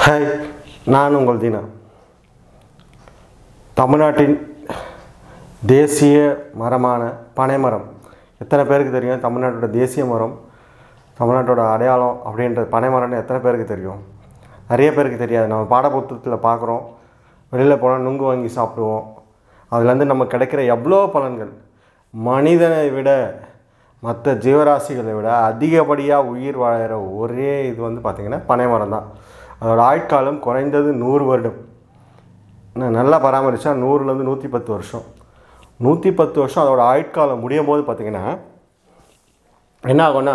hi நான் உங்கள் தீனா தமிழ்நாட்டின் தேசிய மரமான பனைமரம் எத்தனை பேருக்கு தெரியும் தமிழ்நாட்டோட தேசிய மரம் தமிழ்நாட்டோட அடையாளம் அப்படின்ற பனைமரம்னு எத்தனை பேருக்கு தெரியும் நிறைய பேருக்கு தெரியாது நம்ம பாடப்புத்தகத்தில் பார்க்குறோம் வெளியில் போனால் நுங்கு வாங்கி சாப்பிடுவோம் அதுலேருந்து நமக்கு கிடைக்கிற எவ்வளோ பலன்கள் மனிதனை விட மற்ற ஜீவராசிகளை விட அதிகப்படியாக உயிர் வாழற ஒரே இது வந்து பார்த்திங்கன்னா பனைமரம் தான் அதோட ஆயுட்காலம் குறைந்தது நூறு வருடம் இன்னும் நல்லா பராமரித்தா நூறுலேருந்து நூற்றி பத்து வருஷம் நூற்றி பத்து வருஷம் அதோட ஆயுட்காலம் முடியும் போது பார்த்திங்கன்னா என்ன ஆகும்னா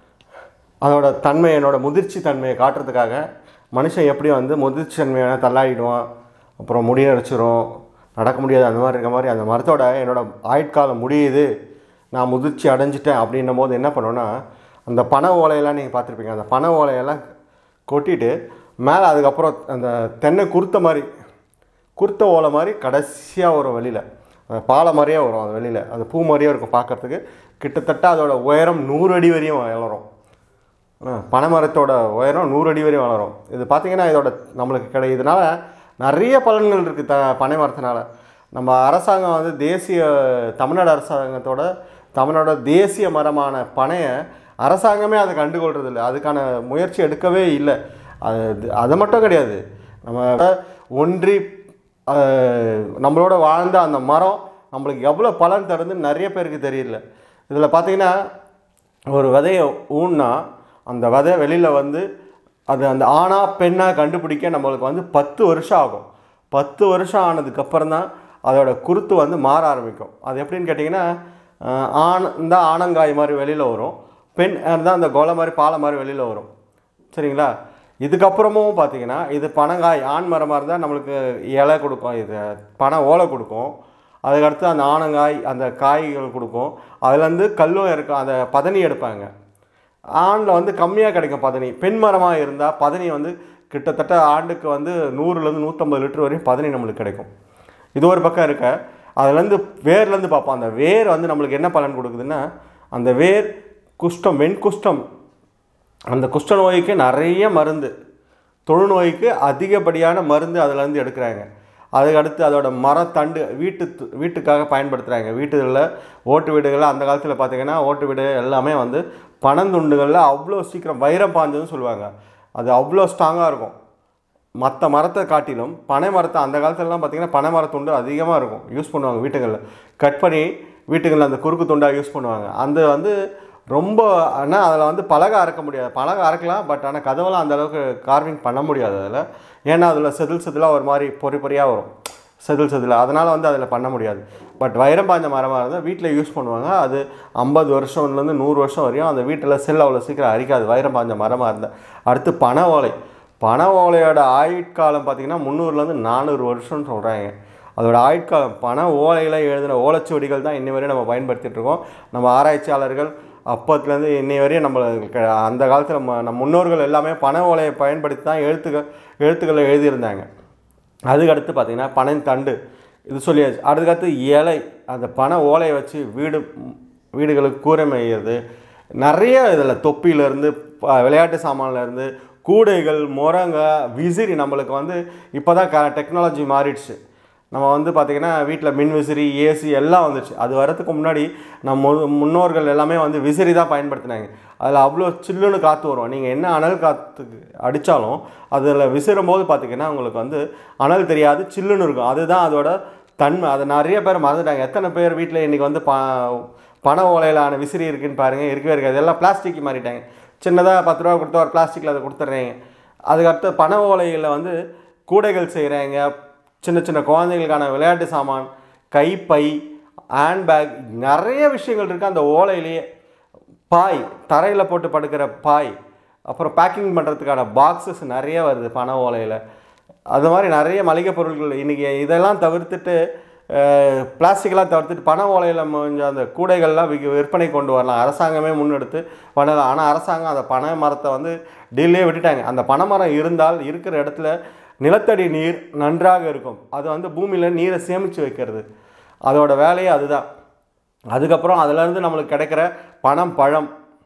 அதோட தன்மை என்னோட முதிர்ச்சி தன்மையை காட்டுறதுக்காக மனுஷன் எப்படி வந்து முதிர்ச்சி தன்மையான தள்ளாடிடுவான் அப்புறம் முடியடிச்சிரும் நடக்க முடியாது அந்த மாதிரி இருக்க மாதிரி அந்த மரத்தோட என்னோட ஆயுட்காலம் முடியுது நான் முதிர்ச்சி அடைஞ்சிட்டேன் அப்படின்னும் போது என்ன பண்ணுவோன்னா அந்த பனை ஓலையெல்லாம் நீங்கள் பார்த்துருப்பீங்க அந்த பனை ஓலையெல்லாம் கொட்டிட்டு மேலே அதுக்கப்புறம் அந்த தென்னை குருத்த மாதிரி குருத்த ஓலை மாதிரி கடைசியாக வரும் வெளியில் அந்த பாலை மாதிரியே வரும் அது வெளியில் அது பூ மாதிரியே இருக்கும் பார்க்குறதுக்கு கிட்டத்தட்ட அதோட உயரம் நூறு அடி வரையும் வளரும் ஆ, பனைமரத்தோட உயரம் நூறு அடி வரையும் வளரும் இது பார்த்திங்கன்னா இதோட நம்மளுக்கு கிடை இதனால் நிறைய பலன்கள் இருக்குது த பனை மரத்தினால நம்ம அரசாங்கம் வந்து தேசிய தமிழ்நாடு அரசாங்கத்தோட தமிழ்நாடு தேசிய மரமான பனையை அரசாங்கமே அதை கண்டுகொள்றதில்ல அதுக்கான முயற்சி எடுக்கவே இல்லை அது அது மட்டும் கிடையாது நம்ம ஒன்றி அஹ், நம்மளோட வாழ்ந்த அந்த மரம் நம்மளுக்கு எவ்வளோ பலன் தருதுன்னு நிறைய பேருக்கு தெரியல இதில் பார்த்தீங்கன்னா ஒரு விதையை ஊன்னா அந்த விதை வெளியில் வந்து அது அந்த ஆணா பெண்ணா கண்டுபிடிக்க நம்மளுக்கு வந்து பத்து வருஷம் ஆகும் பத்து வருஷம் ஆனதுக்கப்புறம் தான் அதோட குருத்து வந்து மாற ஆரம்பிக்கும் அது எப்படின்னு கேட்டிங்கன்னா அஹ், ஆண் இந்த ஆனங்காய் மாதிரி வெளியில் வரும் பெண் தான் அந்த கொலை மாதிரி பாலை மாதிரி வெளியில் வரும் சரிங்களா இதுக்கப்புறமும் பார்த்தீங்கன்னா இது பனங்காய் ஆண் மரமாக இருந்தால் நம்மளுக்கு இலை கொடுக்கும் இது பனை ஓலை கொடுக்கும் அதுக்கடுத்து அந்த ஆனங்காய் அந்த காய்கள் கொடுக்கும் அதுலேருந்து கல்லும் இருக்கும் அந்த பதனி எடுப்பாங்க ஆணில் வந்து கம்மியாக கிடைக்கும் பதனி பெண் மரமாக இருந்தால் பதனி வந்து கிட்டத்தட்ட ஆண்டுக்கு வந்து நூறுலேருந்து நூற்றம்பது லிட்டர் வரையும் பதனி நம்மளுக்கு கிடைக்கும் இது ஒரு பக்கம் இருக்க அதுலேருந்து வேர்லேருந்து பார்ப்போம் அந்த வேர் வந்து நம்மளுக்கு என்ன பலன் கொடுக்குதுன்னா அந்த வேர் குஷ்டம் வெண்குஷ்டம் அந்த குஷ்ட நோய்க்கு நிறைய மருந்து தொழுநோய்க்கு அதிகப்படியான மருந்து அதுலேருந்து எடுக்கிறாங்க அதுக்கடுத்து அதோட மரத்தண்டு வீட்டு வீட்டுக்காக பயன்படுத்துகிறாங்க வீட்டுகளில் ஓட்டு வீடுகளில் அந்த காலத்தில் பார்த்தீங்கன்னா ஓட்டு வீடு எல்லாமே வந்து பனந்துண்டுகளில் அவ்வளோ சீக்கிரம் வைரம் பாஞ்சதுன்னு சொல்லுவாங்க அது அவ்வளோ ஸ்ட்ராங்காக இருக்கும் மற்ற மரத்தை காட்டிலும் பனை மரத்தை அந்த காலத்துலலாம் பார்த்தீங்கன்னா பனை மரத்துண்டு அதிகமாக இருக்கும் யூஸ் பண்ணுவாங்க வீட்டுகளில் கட் பண்ணி வீட்டுகளில் அந்த குறுக்கு துண்டாக யூஸ் பண்ணுவாங்க அந்த வந்து ரொம்ப ஆனால் அதில் வந்து பலகை அறக்க முடியாது பலகை அறக்கலாம் பட் ஆனால் கதவெல்லாம் அந்த அளவுக்கு கார்விங் பண்ண முடியாது அதில் ஏன்னா அதில் செதில் செதிலாக ஒரு மாதிரி பொறி பொறியாக வரும் செதில் செதில் அதனால் வந்து அதில் பண்ண முடியாது பட் வைரம் பாய்ஞ்ச மரமாக இருந்தால் வீட்டில் யூஸ் பண்ணுவாங்க அது ஐம்பது வருஷம்லேருந்து நூறு வருஷம் வரையும் அந்த வீட்டில் செல் அவ்வளோ சீக்கிரம் அரிக்காது வைரம் பாய்ஞ்ச மரமாக இருந்தால் அடுத்து பனை ஓலை பனை ஓலையோட ஆயுட்காலம் பார்த்திங்கன்னா முந்நூறுலேருந்து நானூறு வருஷம்னு சொல்கிறாங்க அதோட ஆயுட்காலம் பனை ஓலையில் எழுதின ஓலைச்சுவடிகள் தான் இன்னி வரையும் நம்ம பயன்படுத்திட்டு இருக்கோம் நம்ம ஆராய்ச்சியாளர்கள் அப்பத்துலேருந்து இன்னி வரையும் நம்மளுக்கு அந்த காலத்தில் நம்ம நம்ம முன்னோர்கள் எல்லாமே பனை ஓலையை பயன்படுத்தி தான் எழுத்துக்கள் எழுத்துக்களை எழுதியிருந்தாங்க அதுக்கு அடுத்து பார்த்திங்கன்னா பனை தண்டு இது சொல்லியாச்சு அதுக்கடுத்து இலை அந்த பனை ஓலையை வச்சு வீடு வீடுகளுக்கு கூரை மேய்கிறது நிறைய இதில் தொப்பியிலேருந்து விளையாட்டு சாமான்லேருந்து கூடைகள் முரங்க விசிறி நம்மளுக்கு வந்து இப்போ தான் க டெக்னாலஜி மாறிடுச்சு நம்ம வந்து பார்த்திங்கன்னா வீட்டில் மின் விசிறி ஏசி எல்லாம் வந்துச்சு அது வரதுக்கு முன்னாடி நம்ம மு- முன்னோர்கள் எல்லாமே வந்து விசிறி தான் பயன்படுத்தினாங்க அதில் அவ்வளோ சில்லுன்னு காற்று வரும் நீங்கள் என்ன அனல் காற்றுக்கு அடித்தாலும் அதில் விசிறும் போது பார்த்திங்கன்னா உங்களுக்கு வந்து அனல் தெரியாது சில்லுன்னு இருக்கும் அதுதான் அதோட தன்மை அதை நிறைய பேர் மறந்துட்டாங்க எத்தனை பேர் வீட்டில் இன்றைக்கி வந்து ப பனை ஓலையிலான விசிறி இருக்குன்னு பாருங்கள் இருக்கவே இருக்காது எல்லாம் பிளாஸ்டிக் மாறிட்டாங்க சின்னதாக பத்து ரூபா கொடுத்தா ஒரு பிளாஸ்டிக்கில் அதை கொடுத்துட்றீங்க அதுக்கடுத்து பனை ஓலைகளில் வந்து கூடைகள் செய்கிறாங்க சின்ன சின்ன குழந்தைகளுக்கான விளையாட்டு சாமான் கைப்பை ஹேண்ட்பேக் நிறைய விஷயங்கள் இருக்குது அந்த ஓலையிலேயே பாய் தரையில் போட்டு படுக்கிற பாய் அப்புறம் பேக்கிங் பண்ணுறதுக்கான பாக்ஸஸ் நிறைய வருது பனை ஓலையில் அது மாதிரி நிறைய மளிகை பொருட்கள் இன்றைக்கி இதெல்லாம் தவிர்த்துட்டு பிளாஸ்டிக்கெல்லாம் தவிர்த்துட்டு பனை ஓலையில் கொஞ்சம் அந்த கூடைகள்லாம் விற்க விற்பனை கொண்டு வரலாம் அரசாங்கமே முன்னெடுத்து பண்ணலாம் ஆனால் அரசாங்கம் அந்த பனை மரத்தை வந்து டீல்லே விட்டுட்டாங்க அந்த பனை மரம் இருந்தால் இருக்கிற இடத்துல நிலத்தடி நீர் நன்றாக இருக்கும் அது வந்து பூமியில் நீரை சேமித்து வைக்கிறது அதோட வேலையே அதுதான் அதுக்கப்புறம் அதுலேருந்து நம்மளுக்கு கிடைக்கிற பணம் பழம்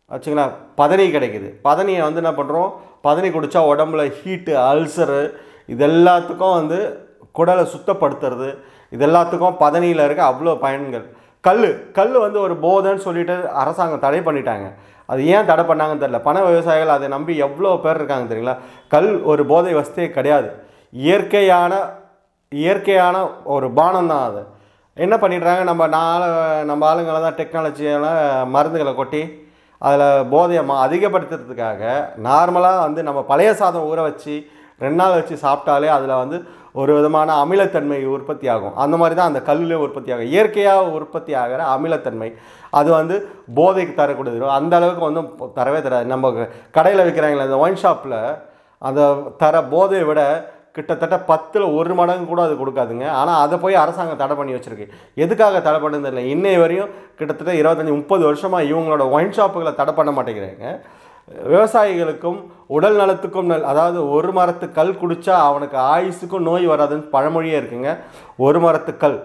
வச்சுங்களா பதனி கிடைக்குது பதனியை வந்து என்ன பண்ணுறோம் பதனி குடித்தா உடம்புல ஹீட்டு அல்சரு இது எல்லாத்துக்கும் வந்து குடலை சுத்தப்படுத்துறது இது எல்லாத்துக்கும் பதனியில் இருக்க அவ்வளோ பயன்கள் கல் கல் வந்து ஒரு போதைன்னு சொல்லிட்டு அரசாங்கம் தடை பண்ணிட்டாங்க அது ஏன் தடை பண்ணாங்கன்னு தெரியல பண விவசாயிகள் அதை நம்பி எவ்வளோ பேர் இருக்காங்க தெரியுங்களா கல் ஒரு போதை வசதியே கிடையாது இயற்கையான இயற்கையான ஒரு பானம் தான் அது என்ன பண்ணிடுறாங்க நம்ம நாள நம்ம ஆளுங்களை தான் டெக்னாலஜியால் மருந்துகளை கொட்டி அதில் போதையை மா அதிகப்படுத்துறதுக்காக நார்மலாக வந்து நம்ம பழைய சாதம் ஊற வச்சு ரெண்டு நாள் வச்சு சாப்பிட்டாலே அதில் வந்து ஒரு விதமான அமிலத்தன்மை உற்பத்தி ஆகும் அந்த மாதிரி தான் அந்த கல்லுலேயே உற்பத்தி ஆகும் இயற்கையாக உற்பத்தி ஆகிற அமிலத்தன்மை அது வந்து போதைக்கு தரக்கூடியது அந்த அளவுக்கு வந்து தரவே தராது நம்ம கடையில் விற்கிறாங்களே அந்த ஒயின் ஷாப்பில் அந்த தர போதையை விட கிட்டத்தட்ட பத்தில் ஒரு மடங்கு கூட அது கொடுக்காதுங்க ஆனால் அதை போய் அரசாங்கம் தடை பண்ணி வச்சிருக்கு எதுக்காக தடை பண்ணுறது இல்லை இன்னை வரையும் கிட்டத்தட்ட இருபத்தஞ்சி முப்பது வருஷமாக இவங்களோட ஒயின் ஷாப்புகளை தடை பண்ண மாட்டேங்கிறாங்க விவசாயிகளுக்கும் உடல் நலத்துக்கும் நல் அதாவது ஒரு மரத்து கல் குடித்தா அவனுக்கு ஆயுசுக்கும் நோய் வராதுன்னு பழமொழியே இருக்குங்க ஒரு மரத்து கல்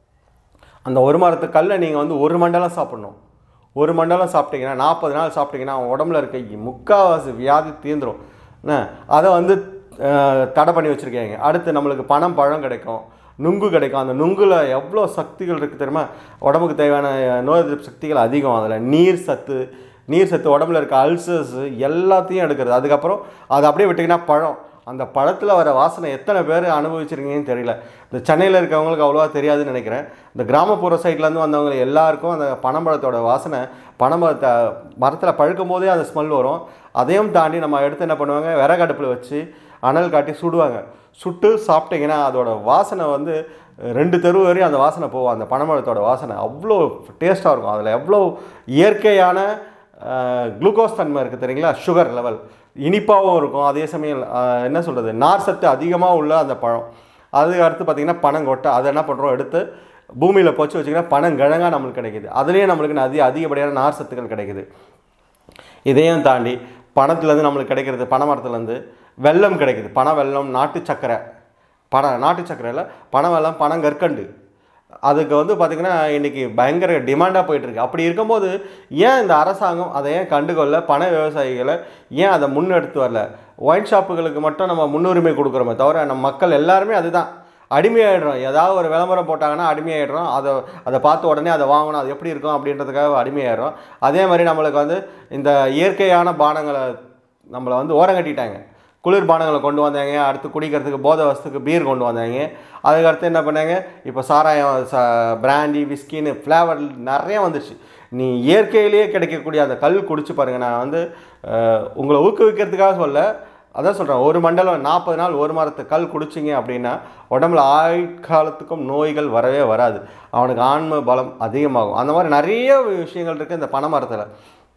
அந்த ஒரு மரத்து கல்லை நீங்கள் வந்து ஒரு மண்டலம் சாப்பிட்ணும் ஒரு மண்டலம் சாப்பிட்டீங்கன்னா நாற்பது நாள் சாப்பிட்டீங்கன்னா அவன் உடம்புல இருக்க முக்கால்வாசி வியாதி தீர்ந்துடும் என்ன அதை வந்து அஹ், தடை பண்ணி வச்சுருக்காங்க அடுத்து நம்மளுக்கு பணம் பழம் கிடைக்கும் நுங்கு கிடைக்கும் அந்த நுங்குல எவ்வளோ சக்திகள் இருக்குது தெரியுமா உடம்புக்கு தேவையான நோய் எதிர்ப்பு சக்திகள் அதிகம் அதில் நீர் சத்து நீர் சத்து உடம்புல இருக்க அல்சர்ஸ் எல்லாத்தையும் எடுக்கிறது அதுக்கப்புறம் அதை அப்படியே விட்டிங்கன்னா பழம் அந்த பழத்தில் வர வாசனை எத்தனை பேர் அனுபவிச்சிருக்கீங்கன்னு தெரியல இந்த சென்னையில் இருக்கவங்களுக்கு அவ்வளோவா தெரியாதுன்னு நினைக்கிறேன் இந்த கிராமப்புற சைட்லேருந்து வந்தவங்க எல்லாருக்கும் அந்த பனம்பழத்தோட வாசனை பனம்பழத்தை மரத்தில் பழுக்கும் போதே அந்த ஸ்மெல் வரும் அதையும் தாண்டி நம்ம எடுத்து என்ன பண்ணுவாங்க விறகடுப்பில் வச்சு அனல் காட்டி சுடுவாங்க சுட்டு சாப்பிட்டீங்கன்னா அதோட வாசனை வந்து ரெண்டு தெரு வரையும் அந்த வாசனை போகும் அந்த பனம்பழத்தோட வாசனை அவ்வளோ டேஸ்ட்டாக இருக்கும் அதில் எவ்வளோ இயற்கையான குளுக்கோஸ் தன்மை இருக்குது தெரியுங்களா சுகர் லெவல் இனிப்பாகவும் இருக்கும் அதே சமயம் அஹ், என்ன சொல்கிறது நார் சத்து அதிகமாக உள்ள அந்த பழம் அதுக்கு அடுத்து பார்த்திங்கன்னா பனங்கொட்டை அதை என்ன பண்ணுறோம் எடுத்து பூமியில் பொச்சு வச்சிங்கன்னா பனங்கிழங்கா நம்மளுக்கு கிடைக்குது அதுலேயே நம்மளுக்கு அதிக அதிகப்படியான நார் சத்துக்கள் கிடைக்குது இதையும் தாண்டி பணத்துலேருந்து நம்மளுக்கு கிடைக்கிறது பனை மரத்துலேருந்து வெல்லம் கிடைக்குது பனை வெல்லம் நாட்டு சக்கரை பனை நாட்டு சக்கரையில் பனை வெல்லம் பனங்கற்கண்டு அதுக்கு வந்து பார்த்திங்கன்னா இன்றைக்கி பயங்கர டிமாண்டாக போயிட்டுருக்கு அப்படி இருக்கும்போது ஏன் இந்த அரசாங்கம் அதை ஏன் கண்டுகொள்ள பண விவசாயிகளை ஏன் அதை முன்னெடுத்து வரல ஒயின் ஷாப்புகளுக்கு மட்டும் நம்ம முன்னுரிமை கொடுக்குறோமே தவிர நம்ம மக்கள் எல்லாருமே அதுதான் அடிமையாயிடுறோம் ஏதாவது ஒரு விளம்பரம் போட்டாங்கன்னா அடிமையாயிடுறோம் அதை அதை பார்த்து உடனே அதை வாங்கணும் அது எப்படி இருக்கும் அப்படின்றதுக்காக அடிமையாயிடுறோம் அதே மாதிரி நம்மளுக்கு வந்து இந்த இயற்கையான பானங்களை நம்மளை வந்து ஓரங்கட்டிட்டாங்க குளிர் பானங்களை கொண்டு வந்தாங்க அடுத்து குடிக்கிறதுக்கு போதை வசத்துக்கு பீர் கொண்டு வந்தாங்க அதுக்கு அடுத்து என்ன பண்ணாங்க இப்போ சாராயம் ச பிராண்டி விஸ்கின்னு ஃப்ளேவர் நிறைய வந்துருச்சு நீ இயற்கையிலேயே கிடைக்கக்கூடிய அந்த கல் குடிச்சு பாருங்க நான் வந்து அஹ், உங்களை ஊக்குவிக்கிறதுக்காக சொல்ல அதான் சொல்கிறேன் ஒரு மண்டலம் நாற்பது நாள் ஒரு மரத்து கல் குடிச்சிங்க அப்படின்னா உடம்புல ஆயுட்காலத்துக்கும் நோய்கள் வரவே வராது அவனுக்கு ஆன்ம பலம் அதிகமாகும் அந்த மாதிரி நிறைய விஷயங்கள் இருக்குது இந்த பனை மரத்தில்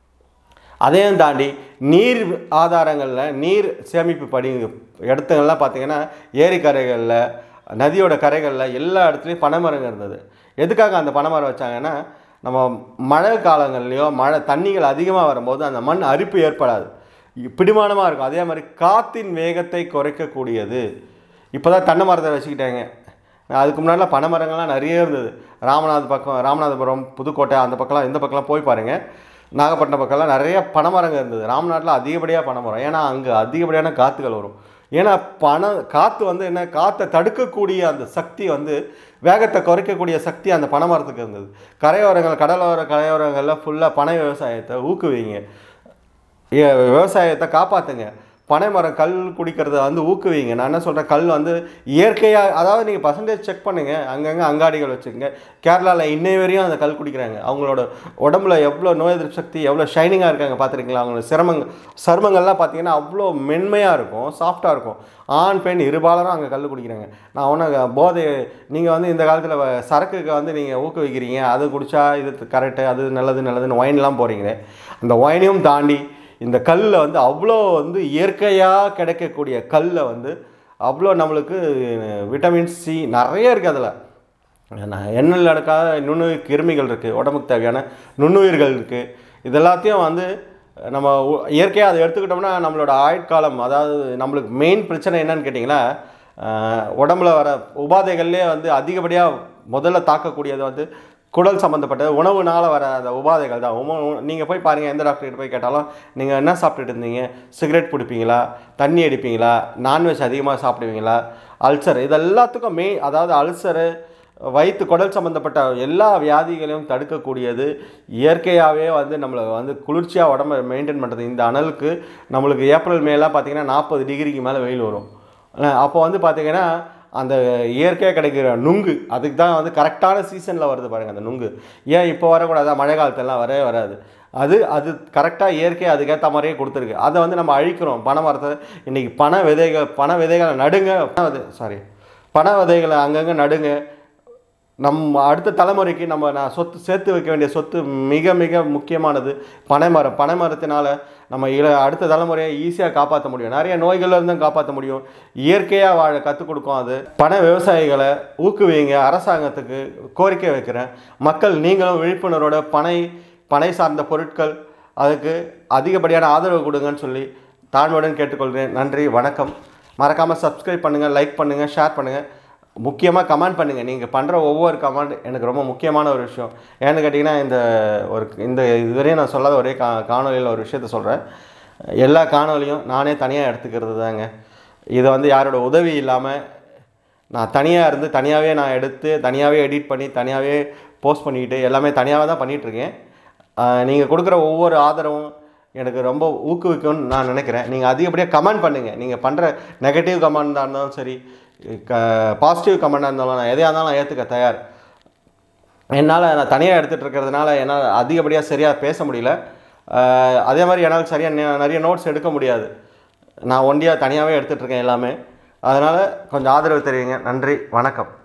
அதையும் தாண்டி நீர் ஆதாரங்களில் நீர் சேமிப்பு படி இடத்துங்கள்லாம் பார்த்தீங்கன்னா ஏரிக்கரைகளில் நதியோட கரைகளில் எல்லா இடத்துலையும் பனைமரங்க இருந்தது எதுக்காக அந்த பனைமரம் வச்சாங்கன்னா நம்ம மழை காலங்கள்லையோ மழை தண்ணிகள் அதிகமாக வரும்போது அந்த மண் அரிப்பு ஏற்படாது பிடிமானமாக இருக்கும் அதே மாதிரி காற்றின் வேகத்தை குறைக்கக்கூடியது இப்போ தான் தென்னை மரத்தை வச்சுக்கிட்டாங்க அதுக்கு முன்னாடிலாம் பனை மரங்கள்லாம் நிறைய இருந்தது ராமநாத பக்கம் ராமநாதபுரம் புதுக்கோட்டை அந்த பக்கம்லாம் இந்த பக்கம்லாம் போய் பாருங்கள் நாகப்பட்டினம் பக்கம்லாம் நிறைய பனைமரங்க இருந்தது ராமநாட்டில் அதிகப்படியாக பனைமரம் ஏன்னா அங்கே அதிகப்படியான காற்றுகள் வரும் ஏன்னா பனை காற்று வந்து என்ன காற்றை தடுக்கக்கூடிய அந்த சக்தி வந்து வேகத்தை குறைக்கக்கூடிய சக்தி அந்த பனைமரத்துக்கு இருந்தது கரையோரங்கள் கடலோர கரையோரங்களில் ஃபுல்லாக பனை விவசாயத்தை ஊக்குவிங்க ஏ- விவசாயத்தை காப்பாற்றுங்க பனைமரம் கல் குடிக்கிறத வந்து ஊக்குவிங்க நான் என்ன சொல்கிறேன் கல் வந்து இயற்கையாக அதாவது நீங்கள் பர்சன்டேஜ் செக் பண்ணுங்கள் அங்கங்கே அங்காடிகள் வச்சுக்கோங்க கேரளாவில் இன்னை வரையும் அந்த கல் குடிக்கிறாங்க அவங்களோட உடம்புல எவ்வளோ நோய் எதிர்ப்பு சக்தி எவ்வளோ ஷைனிங்காக இருக்காங்க பார்த்துருக்கீங்களா அவங்களோட சிரமங்கள் சருமங்கள்லாம் பார்த்தீங்கன்னா அவ்வளோ மென்மையாக இருக்கும் சாஃப்டாக இருக்கும் ஆண் பெண் இருபாலரும் அங்கே கல் குடிக்கிறாங்க நான் ஒன்றும் போதை நீங்கள் வந்து இந்த காலத்தில் சரக்குக்கு வந்து நீங்கள் ஊக்குவிக்கிறீங்க அது குடித்தா இது கரெக்டு அது நல்லது நல்லதுன்னு ஒயின்லாம் போகிறீங்களே அந்த ஒயினையும் தாண்டி இந்த கல்லில் வந்து அவ்வளோ வந்து இயற்கையாக கிடைக்கக்கூடிய கல்லை வந்து அவ்வளோ நம்மளுக்கு விட்டமின் சி நிறைய இருக்குது அதில் நான் எண்ணெயில் நடக்காத நுண்ணுயிர் கிருமிகள் இருக்குது உடம்புக்கு தேவையான நுண்ணுயிர்கள் இருக்குது இது எல்லாத்தையும் வந்து நம்ம உ- இயற்கையாக அதை எடுத்துக்கிட்டோம்னா நம்மளோட ஆயுட்காலம் அதாவது நம்மளுக்கு மெயின் பிரச்சனை என்னன்னு கேட்டிங்கன்னா ஆஹ், உடம்புல வர உபாதைகள்லேயே வந்து அதிகப்படியாக முதல்ல தாக்கக்கூடியது வந்து குடல் சம்மந்தப்பட்ட உணவுனால் வர அந்த உபாதைகள் தான் உணவு நீங்கள் போய் பாருங்கள் எந்த டாக்டர்கிட்ட போய் கேட்டாலும் நீங்கள் என்ன சாப்பிட்டுட்டு இருந்தீங்க சிகரெட் பிடிப்பீங்களா தண்ணி அடிப்பீங்களா நான்வெஜ் அதிகமாக சாப்பிடுவீங்களா அல்சர் இது எல்லாத்துக்கும் மெயின் அதாவது அல்சரு வயிற்று குடல் சம்மந்தப்பட்ட எல்லா வியாதிகளையும் தடுக்கக்கூடியது இயற்கையாகவே வந்து நம்மளை வந்து குளிர்ச்சியாக உடம்ப மெயின்டைன் பண்ணுறது இந்த அனலுக்கு நம்மளுக்கு ஏப்ரல் மேலாம் பார்த்தீங்கன்னா நாற்பது டிகிரிக்கு மேலே வெயில் வரும் அஹ் அப்போ வந்து பார்த்தீங்கன்னா அந்த இயற்கையாக கிடைக்கிற நுங்கு அதுக்கு தான் வந்து கரெக்டான சீசனில் வருது பாருங்கள் அந்த நுங்கு ஏன் இப்போ வரக்கூடாதா மழை காலத்துலலாம் வரவே வராது அது அது கரெக்டாக இயற்கை அதுக்கேற்ற மாதிரியே கொடுத்துருக்கு அதை வந்து நம்ம அழிக்கிறோம் பனை மரத்தை இன்றைக்கி பனை விதைகள் பனை விதைகளை நடுங்க சாரி பனை விதைகளை அங்கங்கே நடுங்க நம்ம அடுத்த தலைமுறைக்கு நம்ம நான் சொத்து சேர்த்து வைக்க வேண்டிய சொத்து மிக மிக முக்கியமானது பனைமரம் பனைமரத்தினால நம்ம இள அடுத்த தலைமுறையை ஈஸியாக காப்பாற்ற முடியும் நிறைய நோய்கள்ல இருந்தும் காப்பாற்ற முடியும் இயற்கையாக வாழ கற்றுக் கொடுக்கும் அது பனை விவசாயிகளை ஊக்குவிங்க அரசாங்கத்துக்கு கோரிக்கை வைக்கிறேன் மக்கள் நீங்களும் விழிப்புணர்வோட பனை பனை சார்ந்த பொருட்கள் அதுக்கு அதிகப்படியான ஆதரவு கொடுங்கன்னு சொல்லி தாழ்மையுடன் கேட்டுக்கொள்கிறேன் நன்றி வணக்கம் மறக்காமல் சப்ஸ்கிரைப் பண்ணுங்கள் லைக் பண்ணுங்கள் ஷேர் பண்ணுங்கள் முக்கியமாக கமெண்ட் பண்ணுங்கள் நீங்கள் பண்ணுற ஒவ்வொரு கமெண்ட் எனக்கு ரொம்ப முக்கியமான ஒரு விஷயம் ஏன்னு கேட்டிங்கன்னா இந்த ஒரு இந்த இதுவரையும் நான் சொல்லாத ஒரே கா காணொலியில் ஒரு விஷயத்த சொல்கிறேன் எல்லா காணொலியும் நானே தனியாக எடுத்துக்கிறது தாங்க இதை வந்து யாரோட உதவி இல்லாமல் நான் தனியாக இருந்து தனியாகவே நான் எடுத்து தனியாகவே எடிட் பண்ணி தனியாகவே போஸ்ட் பண்ணிக்கிட்டு எல்லாமே தனியாக தான் பண்ணிகிட்ருக்கேன் நீங்கள் கொடுக்குற ஒவ்வொரு ஆதரவும் எனக்கு ரொம்ப ஊக்குவிக்கும்னு நான் நினைக்கிறேன் நீங்கள் அதிகப்படியாக கமெண்ட் பண்ணுங்கள் நீங்கள் பண்ணுற நெகட்டிவ் கமெண்டாக இருந்தாலும் சரி க பாசிட்டிவ் கமெண்டாக இருந்தாலும் நான் எதையாக இருந்தாலும் நான் ஏற்றுக்க தயார் என்னால் நான் தனியாக எடுத்துகிட்டு இருக்கிறதுனால என்னால் அதிகப்படியாக சரியாக பேச முடியல அஹ் அதே மாதிரி என்னால் சரியாக நிறைய நோட்ஸ் எடுக்க முடியாது நான் ஒண்டியாக தனியாகவே எடுத்துகிட்டு இருக்கேன் எல்லாமே அதனால் கொஞ்சம் ஆதரவு தெரிவிங்க நன்றி வணக்கம்